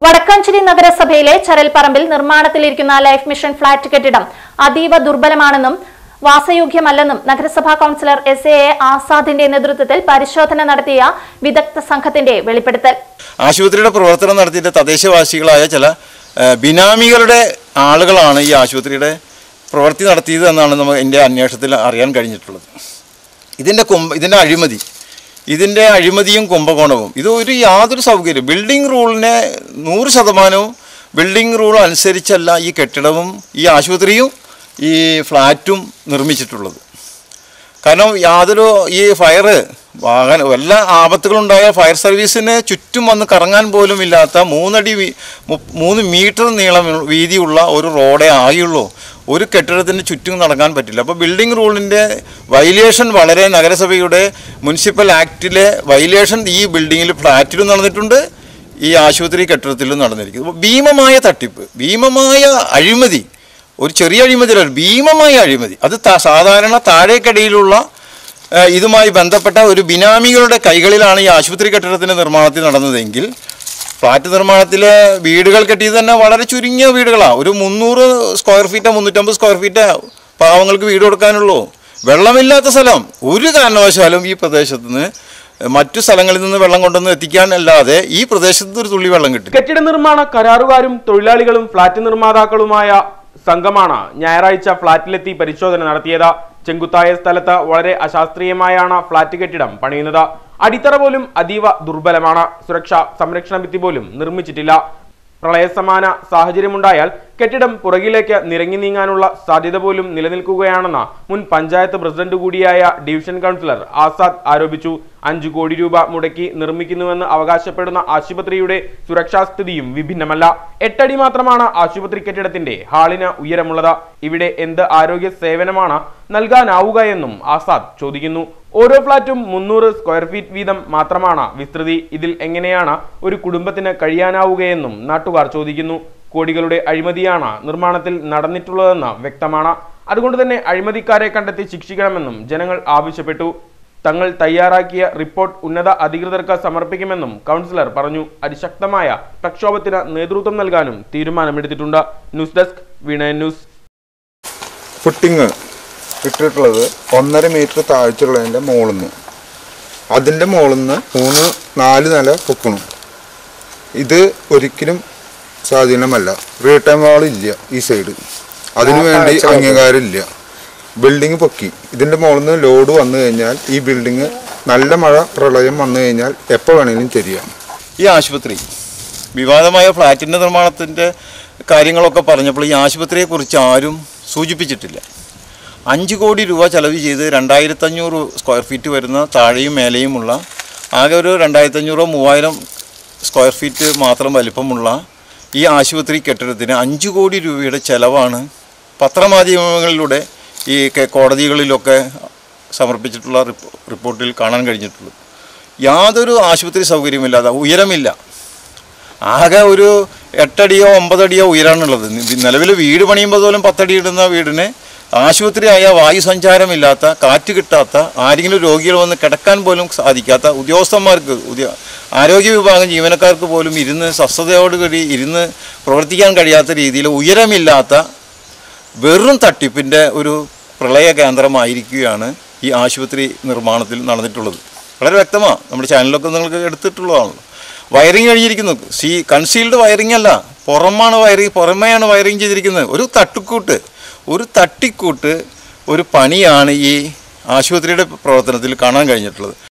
വടക്കാഞ്ചേരി നഗരസഭയിലെ ചരൽപ്പറമ്പിൽ നിർമ്മാണത്തിലിരിക്കുന്ന ലൈഫ് മിഷൻ ഫ്ളാറ്റ് കെട്ടിടം അതീവ ദുർബലമാണെന്നും വാസയോഗ്യമല്ലെന്നും നഗരസഭാ കൌൺസിലർ എസ് എ ആസാദിന്റെ നേതൃത്വത്തിൽ പരിശോധന നടത്തിയ വിദഗ്ധ സംഘത്തിന്റെ വെളിപ്പെടുത്തൽ ആശുപത്രിയുടെ പ്രവർത്തനം നടത്തിയിട്ട് തദ്ദേശവാസികളായ ചില ആ, ബിനാമികളുടെ ആളുകളാണ് ഈ ആശുപത്രിയുടെ പ്രവൃത്തി നടത്തിയത് എന്നാണ് നമ്മൾ എൻ്റെ അന്വേഷണത്തിൽ അറിയാൻ കഴിഞ്ഞിട്ടുള്ളത് ഇതിൻ്റെ കുംഭ ഇതിൻ്റെ അഴിമതി ഇതിൻ്റെ അഴിമതിയും കുംഭകോണവും ഇത് ഒരു യാതൊരു സൗകര്യം ബിൽഡിംഗ് റൂളിനെ നൂറ് ശതമാനവും ബിൽഡിംഗ് റൂൾ അനുസരിച്ചല്ല ഈ കെട്ടിടവും ഈ ആശുപത്രിയും ഈ ഫ്ലാറ്റും നിർമ്മിച്ചിട്ടുള്ളത് കാരണം യാതൊരു ഈ ഫയർ വാഹന എല്ലാ ആപത്തുകളുണ്ടായ ഫയർ സർവീസിന് ചുറ്റും വന്ന് കറങ്ങാൻ പോലും ഇല്ലാത്ത മൂന്നടി വീ- മു- മൂന്ന് മീറ്റർ നീളം വീതിയുള്ള ഒരു റോഡേ ആയുള്ളൂ ഒരു കെട്ടിടത്തിന് ചുറ്റും നടക്കാൻ പറ്റില്ല അപ്പോൾ ബിൽഡിംഗ് റൂളിൻ്റെ വൈലേഷൻ വളരെ നഗരസഭയുടെ മുനിസിപ്പൽ ആക്ടിലെ വൈലേഷൻ ഈ ബിൽഡിങ്ങിൽ ഫ്ലാറ്റിലും നടന്നിട്ടുണ്ട് ഈ ആശുപത്രി കെട്ടിടത്തിലും നടന്നിരിക്കുന്നു അപ്പോൾ ഭീമമായ തട്ടിപ്പ് ഭീമമായ അഴിമതി ഒരു ചെറിയ അഴിമതിയല്ല ഭീമമായ അഴിമതി അത് ത- സാധാരണ താഴേക്കടിയിലുള്ള ഏഹ്, ഇതുമായി ബന്ധപ്പെട്ട ഒരു ബിനാമികളുടെ കൈകളിലാണ് ഈ ആശുപത്രി കെട്ടിടത്തിൻ്റെ നിർമ്മാണത്തിൽ നടന്നതെങ്കിൽ ഫ്ലാറ്റ് നിർമ്മാണത്തിലെ വീടുകൾ കെട്ടിയത് തന്നെ വളരെ ചുരുങ്ങിയ വീടുകളാണ് ഒരു മുന്നൂറ് സ്ക്വയർ ഫീറ്റോ മുന്നൂറ്റമ്പത് സ്ക്വയർ ഫീറ്റോ പാവങ്ങൾക്ക് വീട് കൊടുക്കാനുള്ളൂ വെള്ളമില്ലാത്ത സ്ഥലം ഒരു കാരണവശാലും ഈ പ്രദേശത്ത് നിന്ന് മറ്റു സ്ഥലങ്ങളിൽ നിന്ന് വെള്ളം കൊണ്ടുവന്ന് എത്തിക്കാനല്ലാതെ ഈ പ്രദേശത്ത് ഒരു തുള്ളി വെള്ളം കിട്ടില്ല കെട്ടിട നിർമ്മാണ കരാറുകാരും തൊഴിലാളികളും ഫ്ളാറ്റ് നിർമ്മാതാക്കളുമായ സംഘമാണ് ഞായറാഴ്ച ഫ്ളാറ്റിലെത്തി പരിശോധന നടത്തിയത് ചെങ്കുത്തായ സ്ഥലത്ത് വളരെ അശാസ്ത്രീയമായാണ് ഫ്ളാറ്റ് കെട്ടിടം പണിയുന്നത് അടിത്തറ പോലും അതീവ ദുർബലമാണ് സുരക്ഷാ സംരക്ഷണ ഭിത്തി പോലും നിർമ്മിച്ചിട്ടില്ല പ്രളയസമാന സാഹചര്യമുണ്ടായാൽ കെട്ടിടം പുറകിലേക്ക് നിരങ്ങി നീങ്ങാനുള്ള സാധ്യത പോലും നിലനിൽക്കുകയാണെന്ന് മുൻ പഞ്ചായത്ത് പ്രസിഡന്റ് കൂടിയായ ഡിവിഷൻ കൗൺസിലർ ആസാദ് ആരോപിച്ചു അഞ്ചു കോടി രൂപ മുടക്കി നിർമ്മിക്കുന്നുവെന്ന് അവകാശപ്പെടുന്ന ആശുപത്രിയുടെ സുരക്ഷാസ്ഥിതിയും വിഭിന്നമല്ല എട്ടടി മാത്രമാണ് ആശുപത്രി കെട്ടിടത്തിന്റെ ഹാളിന് ഉയരമുള്ളത് ഇവിടെ എന്ത് ആരോഗ്യ സേവനമാണ് നൽകാനാവുക എന്നും ആസാദ് ചോദിക്കുന്നു ഓരോ ഫ്ളാറ്റും മുന്നൂറ് സ്ക്വയർ ഫീറ്റ് വീതം മാത്രമാണ് വിസ്തൃതി ഇതിൽ എങ്ങനെയാണ് ഒരു കുടുംബത്തിന് കഴിയാനാവുകയെന്നും നാട്ടുകാർ ചോദിക്കുന്നു കോടികളുടെ അഴിമതിയാണ് നിർമ്മാണത്തിൽ നടന്നിട്ടുള്ളതെന്ന് വ്യക്തമാണ് അതുകൊണ്ട് തന്നെ അഴിമതിക്കാരെ കണ്ടെത്തി ശിക്ഷിക്കണമെന്നും ജനങ്ങൾ ആവശ്യപ്പെട്ടു തങ്ങൾ തയ്യാറാക്കിയ റിപ്പോർട്ട് ഉന്നത അധികൃതർക്ക് സമർപ്പിക്കുമെന്നും കൗൺസിലർ പറഞ്ഞു അതിശക്തമായ പ്രക്ഷോഭത്തിന് നേതൃത്വം നൽകാനും തീരുമാനമെടുത്തിട്ടുണ്ട് news desk Veena news footing ഇട്ടിട്ടുള്ളത് ഒന്നര മീറ്റർ താഴ്ചയുള്ളതിൻ്റെ മുകളിൽ നിന്ന് അതിൻ്റെ മുകളിൽ നിന്ന് മൂന്ന് നാല് നില പൊക്കണം ഇത് ഒരിക്കലും സ്വാധീനമല്ല റീട്ടേൺ വാൾ ഇല്ല ഈ സൈഡ് അതിനു വേണ്ടി അംഗീകാരമില്ല ബിൽഡിംഗ് പൊക്കി ഇതിൻ്റെ മുകളിൽ നിന്ന് ലോഡ് വന്നു കഴിഞ്ഞാൽ ഈ ബിൽഡിംഗ് നല്ല മഴ പ്രളയം വന്നു കഴിഞ്ഞാൽ എപ്പോൾ വേണമെങ്കിലും ചെരിയാം ഈ ആശുപത്രി വിവാദമായ ഫ്ലാറ്റിൻ്റെ നിർമ്മാണത്തിൻ്റെ കാര്യങ്ങളൊക്കെ പറഞ്ഞപ്പോൾ ഈ ആശുപത്രിയെക്കുറിച്ച് ആരും സൂചിപ്പിച്ചിട്ടില്ല അഞ്ച് കോടി രൂപ ചെലവ് ചെയ്ത് രണ്ടായിരത്തഞ്ഞൂറ് സ്ക്വയർ ഫീറ്റ് വരുന്ന താഴെയും മേലെയുമുള്ള ആകെ ഒരു രണ്ടായിരത്തഞ്ഞൂറോ മൂവായിരം സ്ക്വയർ ഫീറ്റ് മാത്രം വലിപ്പമുള്ള ഈ ആശുപത്രി കെട്ടിടത്തിന് അഞ്ച് കോടി രൂപയുടെ ചെലവാണ് പത്രമാധ്യമങ്ങളിലൂടെ ഈ കെ- കോടതികളിലൊക്കെ സമർപ്പിച്ചിട്ടുള്ള റിപ്പോ- റിപ്പോർട്ടിൽ കാണാൻ കഴിഞ്ഞിട്ടുള്ളത് യാതൊരു ആശുപത്രി സൗകര്യമില്ലാതെ ഉയരമില്ല ആകെ ഒരു എട്ടടിയോ ഒമ്പതടിയോ ഉയരാണുള്ളത് നിലവിൽ വീട് പണിയുമ്പോൾ പോലും പത്തടി ഇടുന്ന വീടിന് ആശുപത്രിയായ വായു സഞ്ചാരമില്ലാത്ത കാറ്റ് കിട്ടാത്ത ആരെങ്കിലും രോഗികൾ വന്ന് കിടക്കാൻ പോലും സാധിക്കാത്ത ഉദ്യോഗസ്ഥന്മാർക്ക് ഉദ്യോ ആരോഗ്യ വിഭാഗം ജീവനക്കാർക്ക് പോലും ഇരുന്ന് സ്വസ്ഥതയോടുകൂടി ഇരുന്ന് പ്രവർത്തിക്കാൻ കഴിയാത്ത രീതിയിൽ ഉയരമില്ലാത്ത വെറും തട്ടിപ്പിൻ്റെ ഒരു പ്രളയ കേന്ദ്രമായിരിക്കുകയാണ് ഈ ആശുപത്രി നിർമ്മാണത്തിൽ നടന്നിട്ടുള്ളത് വളരെ വ്യക്തമാണ് നമ്മുടെ ചാനലൊക്കെ നിങ്ങൾക്ക് എടുത്തിട്ടുള്ളതാണല്ലോ വയറിങ് കഴിഞ്ഞിരിക്കുന്നു സി കൺസീൽഡ് വയറിംഗ് അല്ല പുറമാണ് വയറിങ് പുറമെയാണ് വയറിങ് ചെയ്തിരിക്കുന്നത് ഒരു തട്ടിക്കൂട്ട് ഒരു തട്ടിക്കൂട്ട് ഒരു പണിയാണ് ഈ ആശുപത്രിയുടെ പ്രവർത്തനത്തിൽ കാണാൻ കഴിഞ്ഞിട്ടുള്ളത്